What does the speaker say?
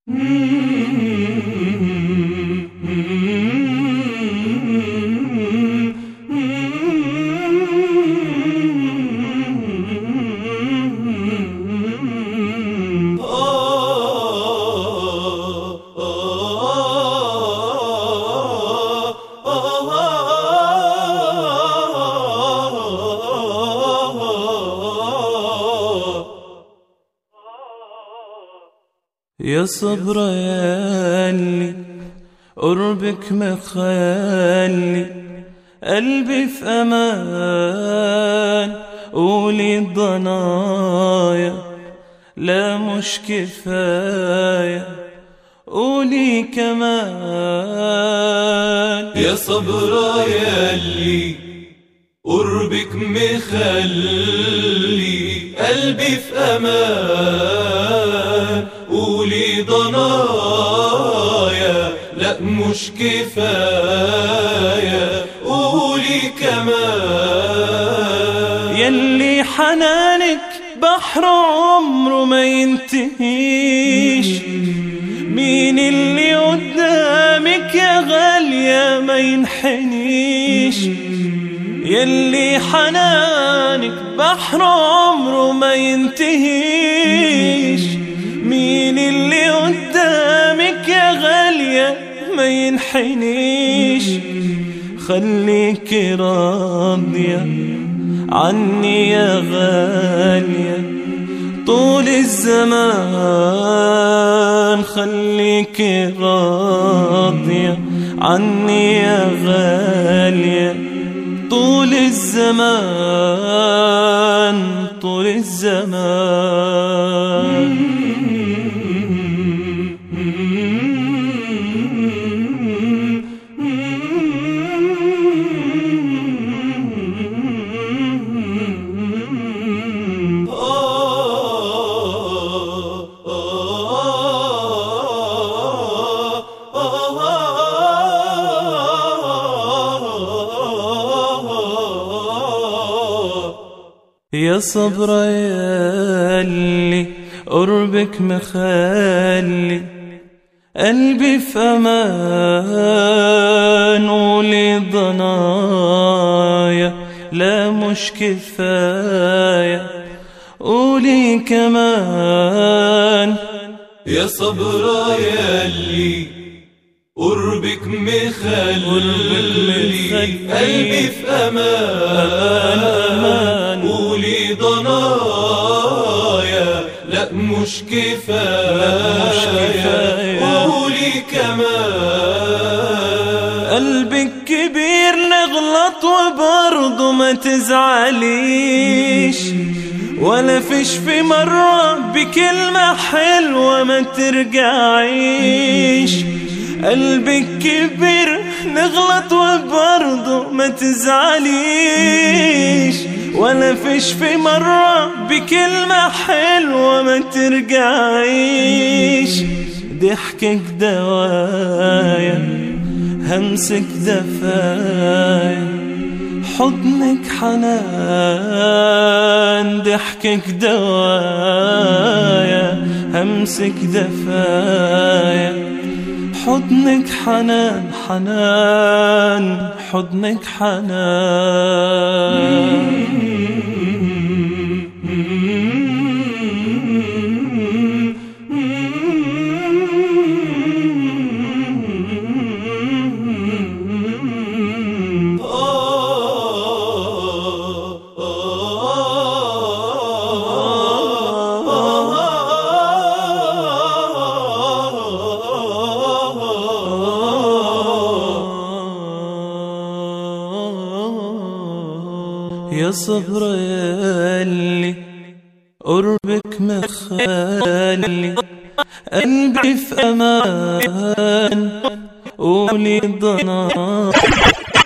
يا صبر يالي قربك مخلي قلبي في أمان قولي الضنايا لا مش كفاية قولي كمان يا صبر يالي قربك مخلي قلبي في أمان قولي ضنايا لا مش كفاية قولي كمان يلي حنانك بحر عمره ما ينتهيش مين اللي قدامك يا غالية ما ينحنيش يلي حنانك بحر عمره ما ينتهيش مين اللي قدامك يا غالية ما ينحنيش خليك راضية عني يا غالية طول الزمان خليك راضية عني يا غالية طول الزمان طول الزمان يا صبر يالي قربك مخلي قلبي في امان ولي ضنايا لا مش كفايه قولي كمان يا صبر يالي قربك مخلي قلبي في أمان أمان قولي ضنايا لا مش كفاية قولي كمان قلبك كبير نغلط وبرضه ما تزعليش ولا فيش في مرة بكلمة حلوة ما ترجعيش قلبك كبير نغلط وبرضه ما تزعليش ولا فيش في مرة بكلمة حلوة ما ترجعيش ضحكك دوايا همسك دفايا حضنك حنان ضحكك دوايا همسك دفايا حضنك حنان حنان حضنك حنان يا صبر يالي قربك مخالي قلبي في امان قولي ضنا